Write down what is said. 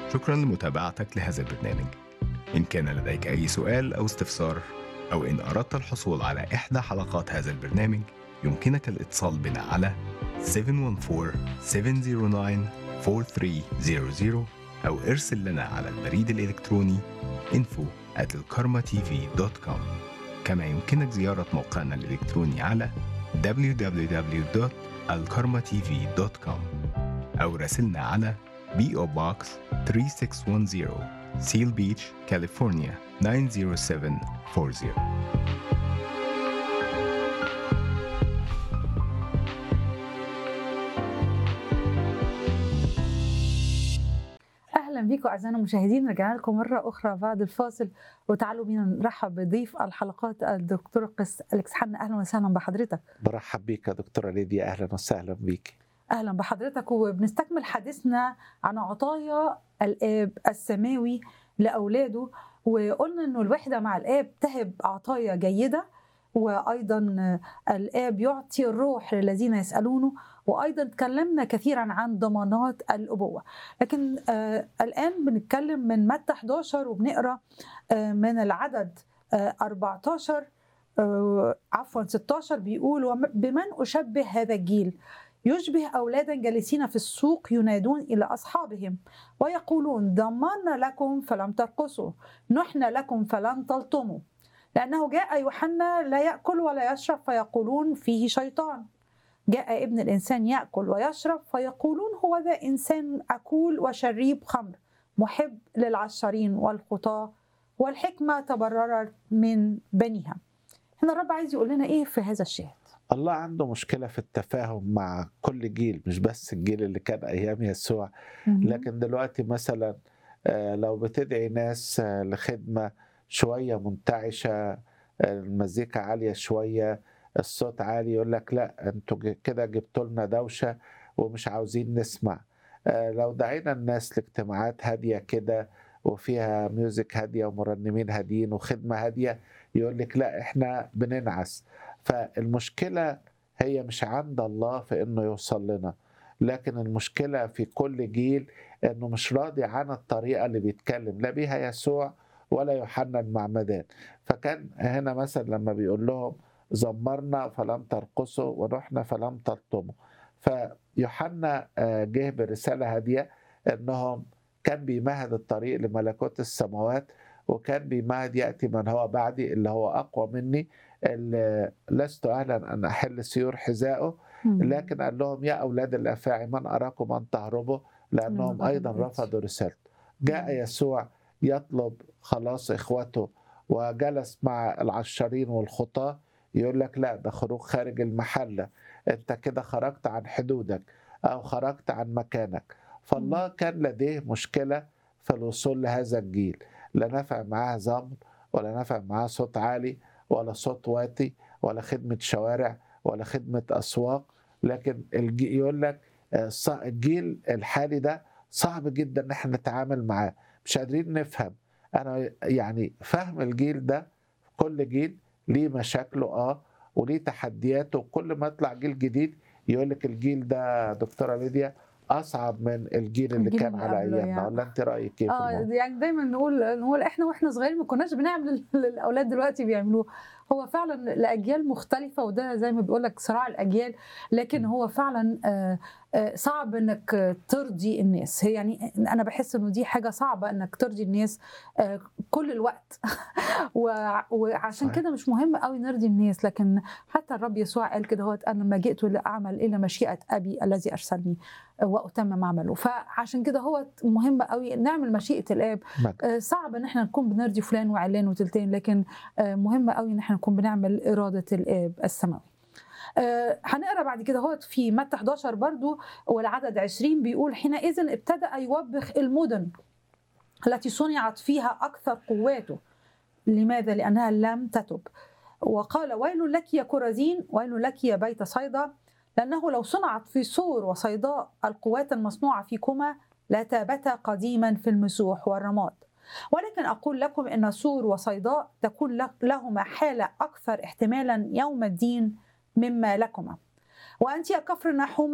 شكرا لمتابعتك لهذا البرنامج إن كان لديك أي سؤال أو استفسار أو إن أردت الحصول على إحدى حلقات هذا البرنامج يمكنك الاتصال بنا على 714-709-4300 أو ارسل لنا على البريد الإلكتروني info at الكارما كما يمكنك زيارة موقعنا الإلكتروني على www.alkarmatv.com أو راسلنا على PO Box 3610 Seal Beach, California 90740 اهلا بيكم اعزائنا المشاهدين رجعنا لكم مره اخرى بعد الفاصل وتعالوا بينا نرحب بضيف الحلقات الدكتور قس اليكس حنا اهلا وسهلا بحضرتك برحب بيك يا دكتورة ليديا أهلا وسهلا بيك اهلا بحضرتك وبنستكمل حديثنا عن عطايا الاب السماوي لاولاده وقلنا انه الوحده مع الاب تهب عطايا جيده وايضا الاب يعطي الروح للذين يسالونه وايضا تكلمنا كثيرا عن ضمانات الابوه لكن آه الان بنتكلم من متى 11 وبنقرا آه من العدد آه 14 آه عفوا 16 بيقول وم- بمن اشبه هذا الجيل يشبه اولادا جالسين في السوق ينادون الى اصحابهم ويقولون ضمنا لكم فلم ترقصوا نحن لكم فلم تلطموا لانه جاء يوحنا لا ياكل ولا يشرب فيقولون فيه شيطان جاء ابن الانسان ياكل ويشرب فيقولون هو ذا انسان اكول وشريب خمر محب للعشارين والخطاه والحكمه تبررت من بنيها هنا الرب عايز يقول لنا ايه في هذا الشاهد الله عنده مشكلة في التفاهم مع كل جيل مش بس الجيل اللي كان أيام يسوع لكن دلوقتي مثلا آه، لو بتدعي ناس آه، لخدمة شوية منتعشة آه، المزيكا عالية شوية الصوت عالي يقول لك لا انتوا ج- كده جبتوا لنا دوشة ومش عاوزين نسمع آه، لو دعينا الناس لاجتماعات هادية كده وفيها ميوزك هادية ومرنمين هاديين وخدمة هادية يقول لك لا احنا بننعس فالمشكلة هي مش عند الله في انه يوصل لنا لكن المشكلة في كل جيل انه مش راضي عن الطريقة اللي بيتكلم لا بيها يسوع ولا يوحنا المعمدان فكان هنا مثلا لما بيقول لهم زمرنا فلم ترقصوا ورحنا فلم تلطموا فيوحنا آه، جه برسالة هادية انهم كان بيمهد الطريق لملكوت السماوات وكان بيمهد يأتي من هو بعدي اللي هو أقوى مني اللي لست أهلا أن أحل سيور حذائه لكن قال لهم يا أولاد الأفاعي من أراكم أن تهربوا لأنهم من أيضا غضب رفضوا رسالته جاء مم. يسوع يطلب خلاص إخوته وجلس مع العشارين والخطاة يقول لك لا ده خروج خارج المحلة أنت كده خرجت عن حدودك أو خرجت عن مكانك فالله كان لديه مشكلة في الوصول لهذا الجيل لا نفع معاه زمر ولا نفع معاه صوت عالي ولا صوت واطي ولا خدمة شوارع ولا خدمة أسواق لكن الجي يقول لك آه، ص- الجيل الحالي ده صعب جدا ان احنا نتعامل معاه مش قادرين نفهم انا يعني فهم الجيل ده كل جيل ليه مشاكله اه وليه تحدياته كل ما يطلع جيل جديد يقول لك الجيل ده دكتوره ليديا اصعب من الجيل اللي الجيل كان اللي على قبله ايامنا يعني. ولا انت رايك كيف اه الموضوع؟ يعني دايما نقول نقول احنا واحنا صغيرين ما كناش بنعمل اللي الاولاد دلوقتي بيعملوه هو فعلا الاجيال مختلفه وده زي ما بيقول لك صراع الاجيال لكن هو فعلا آه، آه، صعب انك آه، ترضي الناس هي يعني انا بحس انه دي حاجه صعبه انك ترضي الناس آه، كل الوقت وع- وعشان صحيح. كده مش مهم قوي نرضي الناس لكن حتى الرب يسوع قال كده هو انا ما جئت لاعمل الا مشيئه ابي الذي ارسلني واتمم عمله فعشان كده هو مهم قوي نعمل مشيئه الاب مجد. آه، صعب ان احنا نكون بنرضي فلان وعلان وتلتين لكن آه، مهم قوي ان احنا نكون بنعمل اراده الاب السماوي آه، هنقرا بعد كده هو في متى 11 برضو والعدد 20 بيقول حينئذ ابتدأ يوبخ المدن التي صنعت فيها أكثر قواته لماذا؟ لأنها لم تتب وقال ويل لك يا كرزين ويل لك يا بيت صيدا لأنه لو صنعت في سور وصيداء القوات المصنوعة فيكما لتابتا قديما في المسوح والرماد ولكن أقول لكم أن سور وصيداء تكون لك- لهما حالة أكثر احتمالا يوم الدين مما لكما وأنت يا كفر نحوم